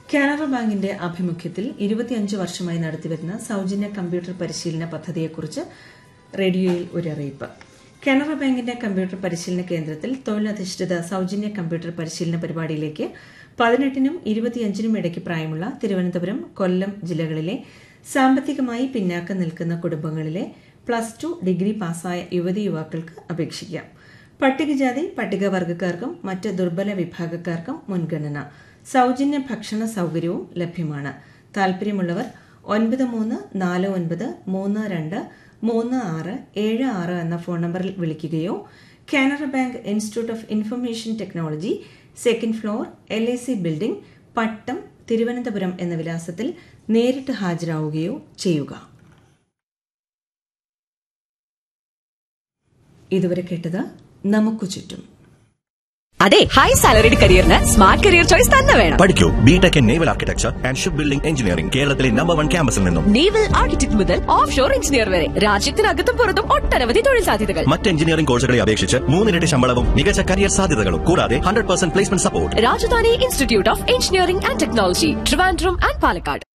കാനറ ബാങ്കിന്റെ ആഭിമുഖ്യത്തിൽ ഇരുപത്തിയഞ്ച് വർഷമായി നടത്തിവരുന്ന സൌജന്യ കമ്പ്യൂട്ടർ പരിശീലന പദ്ധതിയെക്കുറിച്ച് റേഡിയോയിൽ ഒരു അറിയിപ്പ് കാനറ ബാങ്കിന്റെ കമ്പ്യൂട്ടർ പരിശീലന കേന്ദ്രത്തിൽ തൊഴിലധിഷ്ഠിത സൌജന്യ കമ്പ്യൂട്ടർ പരിശീലന പരിപാടിയിലേക്ക് പതിനെട്ടിനും ഇരുപത്തിയഞ്ചിനും ഇടയ്ക്ക് പ്രായമുള്ള തിരുവനന്തപുരം കൊല്ലം ജില്ലകളിലെ സാമ്പത്തികമായി പിന്നാക്കം നിൽക്കുന്ന കുടുംബങ്ങളിലെ പ്ലസ് ടു ഡിഗ്രി പാസ്സായ യുവതി യുവാക്കൾക്ക് അപേക്ഷിക്കാം പട്ടികജാതി പട്ടികവർഗക്കാർക്കും മറ്റ് ദുർബല വിഭാഗക്കാർക്കും മുൻഗണന സൌജന്യ ഭക്ഷണ സൌകര്യവും ലഭ്യമാണ് താൽപര്യമുള്ളവർ ഒൻപത് മൂന്ന് നാല് ഒൻപത് മൂന്ന് രണ്ട് മൂന്ന് ആറ് ഏഴ് ആറ് എന്ന ഫോൺ നമ്പറിൽ വിളിക്കുകയോ Canara bank institute of information technology second floor L I C building Pattom Thiruvananthapuram എന്ന വിലാസത്തിൽ നേരിട്ട് ഹാജരാവുകയോ ചെയ്യുക ഇതുവരെ കേട്ടത് നമുക്ക് ചുറ്റും അതെ ഹൈ സാലറിഡ് കരിയറിന് സ്മാർട്ട് കരിയർ ചോയ്സ് തന്നെ വേണം പഠിക്കൂ BTech in naval architecture and shipbuilding engineering കേരളത്തിലെ നമ്പർ വൺ ക്യാമ്പസിൽ നിന്നും നേവൽ ആർക്കിടെക്ട് മുതൽ ഓഫ് ഷോർ എഞ്ചിനീയർ വരെ രാജ്യത്തിനകത്തും പുറത്തും ഒട്ടനവധി തൊഴിൽ സാധ്യതകൾ മറ്റ് എഞ്ചിനീയറിംഗ് കോഴ്സുകളെ അപേക്ഷിച്ച് മൂന്നിരട്ടി ശമ്പളവും മികച്ച കരിയർ സാധ്യതകളും കൂടാതെ hundred percent placement support Rajadhani institute of engineering and technology Trivandrum and Palakkad